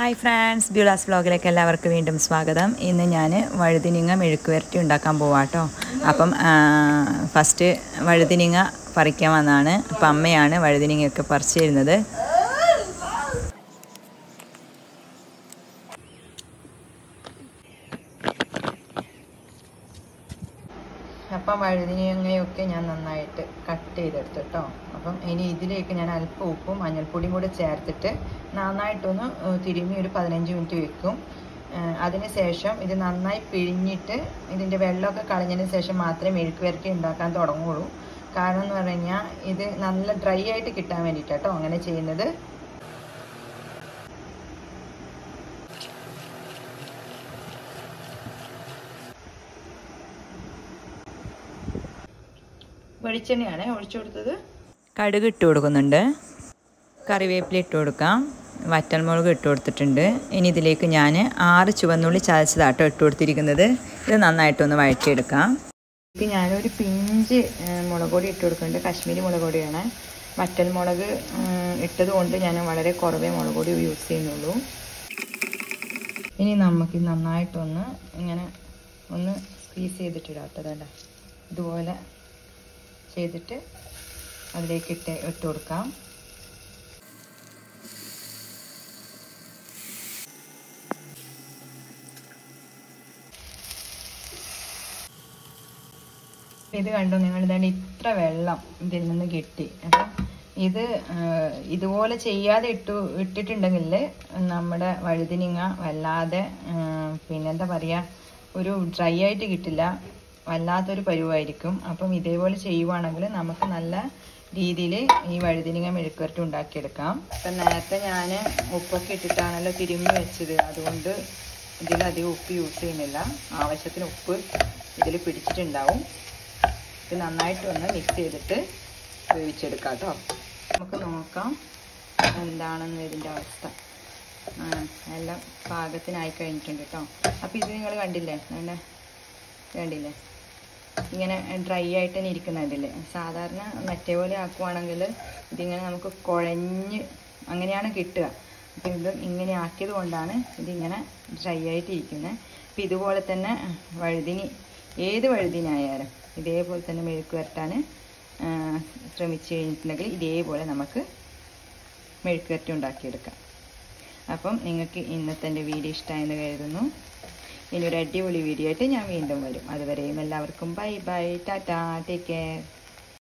hi friends ബ്യൂളാസ് വ്ലോഗിലേക്ക് എല്ലാവർക്കും വീണ്ടും സ്വാഗതം ഇന്ന് ഞാൻ വഴുതിനിങ്ങ മെഴുക്ക് വരട്ടി ഉണ്ടാക്കാൻ പോവാട്ടോ അപ്പം ഫസ്റ്റ് വഴുതിനിങ്ങ പറിക്കാൻ വന്നതാണ് അപ്പം അമ്മയാണ് വഴുതിനിങ്ങയൊക്കെ പറിച്ചു തരുന്നത് അപ്പം വഴുതിനിങ്ങയൊക്കെ ഞാൻ നന്നായിട്ട് കട്ട് ചെയ്തെടുത്തു കേട്ടോ അപ്പം ഇനി ഇതിലേക്ക് ഞാൻ അല്പം ഉപ്പും മഞ്ഞൾപ്പൊടിയും കൂടെ ചേർത്തിട്ട് നന്നായിട്ടൊന്ന് തിരുമ്മി ഒരു പതിനഞ്ച് മിനിറ്റ് വെക്കും അതിന് ശേഷം ഇത് നന്നായി പിഴിഞ്ഞിട്ട് ഇതിൻ്റെ വെള്ളമൊക്കെ കളഞ്ഞതിന് ശേഷം മാത്രമേ മെഴുക്ക് വരട്ടി ഉണ്ടാക്കാൻ തുടങ്ങുള്ളൂ കാരണം എന്ന് പറഞ്ഞു കഴിഞ്ഞാൽ ഇത് നല്ല ഡ്രൈ ആയിട്ട് കിട്ടാൻ വേണ്ടിയിട്ടാട്ടോ അങ്ങനെ ചെയ്യുന്നത് വെളിച്ചെണ്ണയാണ് ഒഴിച്ചു കൊടുത്തത് കടുക് ഇട്ട് കൊടുക്കുന്നുണ്ട് കറിവേപ്പില ഇട്ട് കൊടുക്കാം വറ്റൽമുളക് ഇട്ട് കൊടുത്തിട്ടുണ്ട് ഇനി ഇതിലേക്ക് ഞാൻ ആറ് ചുവന്നുള്ളി ചതച്ചതാട്ടോ ഇട്ട് കൊടുത്തിരിക്കുന്നത് ഇത് നന്നായിട്ടൊന്ന് വഴറ്റിയെടുക്കാം ഇപ്പം ഞാനൊരു പിഞ്ച് മുളക് പൊടി ഇട്ട് കൊടുക്കുന്നുണ്ട് കാശ്മീരി മുളക് പൊടിയാണ് വറ്റൽമുളക് ഇട്ടത് കൊണ്ട് ഞാൻ വളരെ കുറവേ മുളക് പൊടി യൂസ് ചെയ്യുന്നുള്ളൂ ഇനി നമുക്ക് നന്നായിട്ടൊന്ന് ഇങ്ങനെ ഒന്ന് സ്ക്വീസ് ചെയ്തിട്ടിടാം കേട്ടോ വേണ്ട ഇതുപോലെ ചെയ്തിട്ട് അതിലേക്ക് ഇട്ട് ഇട്ട് കൊടുക്കാം ഇത് കണ്ടു നിങ്ങൾ ഇതാണ് ഇത്ര വെള്ളം ഇതിൽ നിന്ന് കിട്ടി അപ്പം ഇത് ഇതുപോലെ ചെയ്യാതെ ഇട്ടു ഇട്ടിട്ടുണ്ടെങ്കിൽ നമ്മുടെ വഴുതിനിങ്ങ വല്ലാതെ പിന്നെന്താ പറയുക ഒരു ഡ്രൈ ആയിട്ട് കിട്ടില്ല വല്ലാത്തൊരു പരുവായിരിക്കും അപ്പം ഇതേപോലെ ചെയ്യുവാണെങ്കിൽ നമുക്ക് നല്ല രീതിയിൽ ഈ വഴുതിനിങ്ങ മെഴുക്കുവരട്ടി ഉണ്ടാക്കിയെടുക്കാം അപ്പം നേരത്തെ ഞാൻ ഉപ്പൊക്കെ ഇട്ടിട്ടാണല്ലോ തിരുമ്മി വെച്ചത് അതുകൊണ്ട് ഇതിലധികം ഉപ്പ് യൂസ് ചെയ്യുന്നില്ല ആവശ്യത്തിന് ഉപ്പ് ഇതിൽ പിടിച്ചിട്ടുണ്ടാവും ഇത് നന്നായിട്ട് ഒന്ന് മിക്സ് ചെയ്തിട്ട് വേവിച്ചെടുക്കാം കേട്ടോ നമുക്ക് നോക്കാം എന്താണെന്ന് ഇതിൻ്റെ അവസ്ഥ എല്ലാം പാകത്തിനായി കഴിഞ്ഞിട്ടുണ്ട് കേട്ടോ അപ്പോൾ ഇത് നിങ്ങൾ കണ്ടില്ലേ വേണ്ട കണ്ടില്ലേ ഇങ്ങനെ ഡ്രൈ ആയിട്ട് തന്നെ ഇരിക്കുന്നുണ്ടല്ലേ സാധാരണ മറ്റേ പോലെ ആക്കുവാണെങ്കിൽ ഇതിങ്ങനെ നമുക്ക് കുഴഞ്ഞ് അങ്ങനെയാണ് കിട്ടുക അപ്പം ഇത് ഇങ്ങനെ ആക്കിയത് കൊണ്ടാണ് ഇതിങ്ങനെ ഡ്രൈ ആയിട്ട് ഇരിക്കുന്നത് അപ്പം ഇതുപോലെ തന്നെ വഴുതിനി ഏത് വഴുതിനായാലും ഇതേപോലെ തന്നെ മെഴുക്ക് വരട്ടാൻ ശ്രമിച്ചു കഴിഞ്ഞിട്ടുണ്ടെങ്കിൽ ഇതേപോലെ നമുക്ക് മെഴുക്ക് വരട്ടി ഉണ്ടാക്കിയെടുക്കാം അപ്പം നിങ്ങൾക്ക് ഇന്നത്തെ എൻ്റെ വീഡിയോ ഇഷ്ടമായെന്ന് കരുതുന്നു ഇനി ഒരു അടിപൊളി വീഡിയോ ആയിട്ട് ഞാൻ വീണ്ടും വരും അതുവരെയും എല്ലാവർക്കും bye bye tata take care